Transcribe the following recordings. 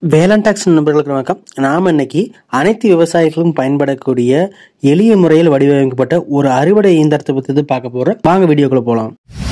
வேளாண் டாக்ஸ் நண்பர்களுக்கு வணக்கம் நாம் இன்னைக்கு அனைத்து விவசாயிகளும் பயன்படக்கூடிய எளிய முறையில் வடிவமைக்கப்பட்ட ஒரு அறுவடை இயந்திரத்தை பற்றி பார்க்க போகிறோம் வாங்க வீடியோக்குள்ள போகலாம்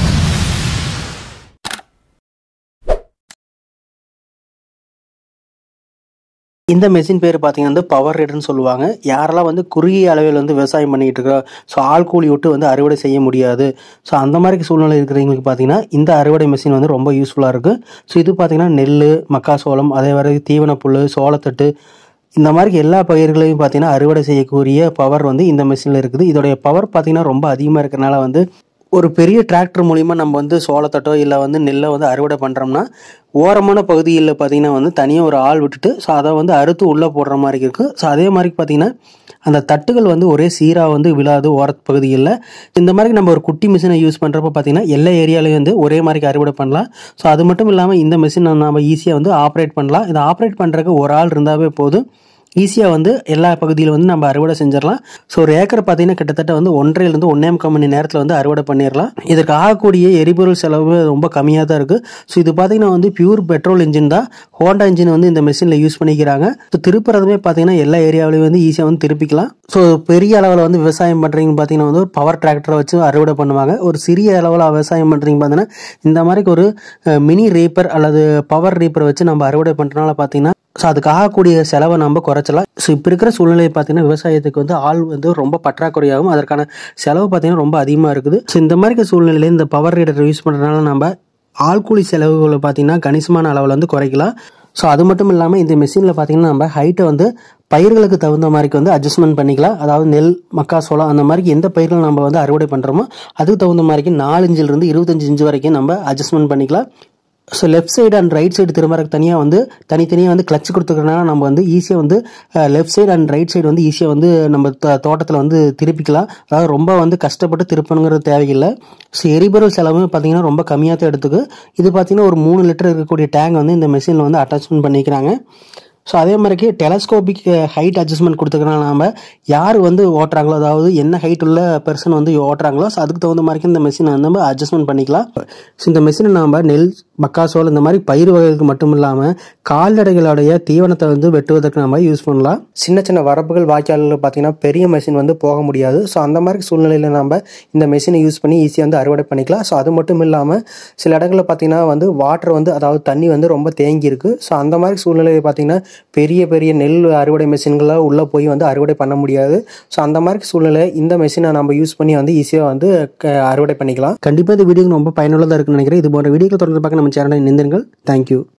இந்த மெஷின் பேர் பார்த்தீங்கன்னா வந்து பவர் ரேடுன்னு சொல்லுவாங்க யாரெல்லாம் வந்து குறுகிய அளவில் வந்து விவசாயம் பண்ணிட்டு இருக்கோம் ஸோ ஆள் கூலி விட்டு வந்து அறுவடை செய்ய முடியாது ஸோ அந்த மாதிரி சூழ்நிலை இருக்கிறவங்களுக்கு பார்த்தீங்கன்னா இந்த அறுவடை மிஷின் வந்து ரொம்ப யூஸ்ஃபுல்லாக இருக்குது ஸோ இது பார்த்தீங்கன்னா நெல் மக்காசோளம் அதே மாதிரி தீவன புல் சோளத்தட்டு இந்த மாதிரி எல்லா பயிர்களையும் பார்த்தீங்கன்னா அறுவடை செய்யக்கூடிய பவர் வந்து இந்த மிஷினில் இருக்குது இதோடைய பவர் பார்த்தீங்கன்னா ரொம்ப அதிகமாக இருக்கிறனால வந்து ஒரு பெரிய டிராக்டர் மூலிமா நம்ம வந்து சோளத்தட்டோ இல்லை வந்து நெல்லை வந்து அறுவடை பண்ணுறோம்னா ஓரமான பகுதியில் பார்த்தீங்கன்னா வந்து தனியாக ஒரு ஆள் விட்டுட்டு ஸோ அதை வந்து அறுத்து உள்ளே போடுற மாதிரி இருக்குது ஸோ அதே மாதிரி பார்த்தீங்கன்னா அந்த தட்டுகள் வந்து ஒரே சீராக வந்து விழாது ஓர பகுதிகளில் இந்த மாதிரி நம்ம ஒரு குட்டி மிஷினை யூஸ் பண்ணுறப்ப பார்த்தீங்கன்னா எல்லா ஏரியாலையும் வந்து ஒரே மாதிரி அறுவடை பண்ணலாம் ஸோ அது மட்டும் இல்லாமல் இந்த மிஷினை நம்ம ஈஸியாக வந்து ஆப்ரேட் பண்ணலாம் இதை ஆப்ரேட் பண்ணுறதுக்கு ஒரு ஆள் இருந்தாவே போதும் ஈஸியாக வந்து எல்லா பகுதியில் வந்து நம்ம அறுவடை செஞ்சிடலாம் ஸோ ஒரு ஏக்கர் பார்த்தீங்கன்னா கிட்டத்தட்ட வந்து ஒன்றையிலேருந்து ஒன்றே முக்கால் மணி நேரத்தில் வந்து அறுவடை பண்ணிடலாம் இதற்கு ஆகக்கூடிய எரிபொருள் செலவு ரொம்ப கம்மியாக தான் இருக்குது ஸோ இது பார்த்தீங்கன்னா வந்து பியூர் பெட்ரோல் இன்ஜின் தான் ஹோண்டா இன்ஜின் வந்து இந்த மிஷினில் யூஸ் பண்ணிக்கிறாங்க ஸோ திருப்புறதுமே பார்த்தீங்கன்னா எல்லா ஏரியாவிலையும் வந்து ஈஸியாக வந்து திருப்பிக்கலாம் ஸோ பெரிய அளவில் வந்து விவசாயம் பண்ணுறீங்க பார்த்தீங்கன்னா வந்து ஒரு பவர் டிராக்டரை வச்சு அறுவடை பண்ணுவாங்க ஒரு சிறிய அளவில் விவசாயம் பண்ணுறீங்க பார்த்தீங்கன்னா இந்த மாதிரி ஒரு மினி ரீப்பர் அல்லது பவர் ரீப்பரை வச்சு நம்ம அறுவடை பண்ணுறதுனால பார்த்தீங்கன்னா ஸோ அதுக்கு ஆகக்கூடிய செலவை நம்ம குறைச்சலாம் ஸோ இப்போ இருக்கிற சூழ்நிலை பார்த்தீங்கன்னா விவசாயத்துக்கு வந்து ஆள் வந்து ரொம்ப பற்றாக்குறையாகும் அதற்கான செலவு பார்த்தீங்கன்னா ரொம்ப அதிகமாக இருக்குது ஸோ இந்த மாதிரி சூழ்நிலையில் இந்த பவர் ரீடர் யூஸ் பண்ணுறதுனால நம்ம ஆள்கூலி செலவுகளை பார்த்தீங்கன்னா கணிசமான அளவில் வந்து குறைக்கலாம் ஸோ அது மட்டும் இல்லாமல் இந்த மிஷினில் பார்த்தீங்கன்னா நம்ம ஹைட்டை வந்து பயிர்களுக்கு தகுந்த மாதிரிக்கு வந்து அட்ஜஸ்ட்மெண்ட் பண்ணிக்கலாம் அதாவது நெல் மக்காசோளம் அந்த மாதிரி எந்த பயிர்கள் நம்ம வந்து அறுவடை பண்ணுறோமோ அதுக்கு தகுந்த மாதிரிக்கு நாலு இன்ச்சிலிருந்து இருபத்தஞ்சு இன்ச்சு வரைக்கும் நம்ம அட்ஜஸ்ட்மெண்ட் பண்ணிக்கலாம் so left side and right side திரும்பறதுக்கு தனியாக வந்து தனித்தனியாக வந்து கிளச் கொடுத்துக்கிறனால நம்ம வந்து ஈஸியாக வந்து left side and right side வந்து ஈஸியாக வந்து நம்ம தோட்டத்தில் வந்து திருப்பிக்கலாம் அதாவது ரொம்ப வந்து கஷ்டப்பட்டு திருப்பணுங்கிறது தேவையில்லை ஸோ எரிபொருள் செலவும் பார்த்தீங்கன்னா ரொம்ப கம்மியாக தான் எடுத்துக்கு இது பார்த்தீங்கன்னா ஒரு மூணு லிட்டர் இருக்கக்கூடிய டேங்க் வந்து இந்த மிஷினில் வந்து அட்டாச்மெண்ட் பண்ணிக்கிறாங்க ஸோ அதே மாதிரிக்கு டெலஸ்கோபிக் ஹைட் அட்ஜஸ்ட்மெண்ட் கொடுத்துக்கிறனால நம்ம யார் வந்து ஓட்டுறாங்களோ அதாவது என்ன ஹைட் உள்ள பர்சன் வந்து ஓட்டுறாங்களோ ஸோ அதுக்கு தகுந்த மாதிரி இந்த மிஷினை வந்து நம்ம அட்ஜஸ்ட்மெண்ட் பண்ணிக்கலாம் ஸோ இந்த மிஷினை நம்ம நெல் மக்காசோல் இந்த மாதிரி பயிர் வகைகளுக்கு மட்டும் இல்லாமல் கால்நடைகளுடைய தீவனத்தை வந்து வெட்டுவதற்கு நம்ம யூஸ் பண்ணலாம் சின்ன சின்ன வரப்புகள் வாய்க்காலில் பார்த்தீங்கன்னா பெரிய மிஷின் வந்து போக முடியாது ஸோ அந்த மாதிரி சூழ்நிலையில் நம்ம இந்த மிஷினை யூஸ் பண்ணி ஈஸியாக வந்து அறுவடை பண்ணிக்கலாம் ஸோ அது மட்டும் இல்லாமல் சில இடங்களில் பார்த்தீங்கன்னா வந்து வாட்டர் வந்து அதாவது தண்ணி வந்து ரொம்ப தேங்கி இருக்கு ஸோ அந்த மாதிரி சூழ்நிலையில் பார்த்தீங்கன்னா பெரிய பெரிய நெல் அறுவடை மிஷின்களாக உள்ளே போய் வந்து அறுவடை பண்ண முடியாது ஸோ அந்த மாதிரி சூழ்நிலை இந்த மிஷினை நம்ம யூஸ் பண்ணி வந்து ஈஸியாக வந்து அறுவடை பண்ணிக்கலாம் கண்டிப்பாக இந்த வீடியோ ரொம்ப பயனுள்ளதாக இருக்குன்னு நினைக்கிறேன் இது போன்ற வீடியோக்கள் தொடர்ந்து பார்க்க நம்ம சேனலை நிந்திருங்கள் தேங்க்யூ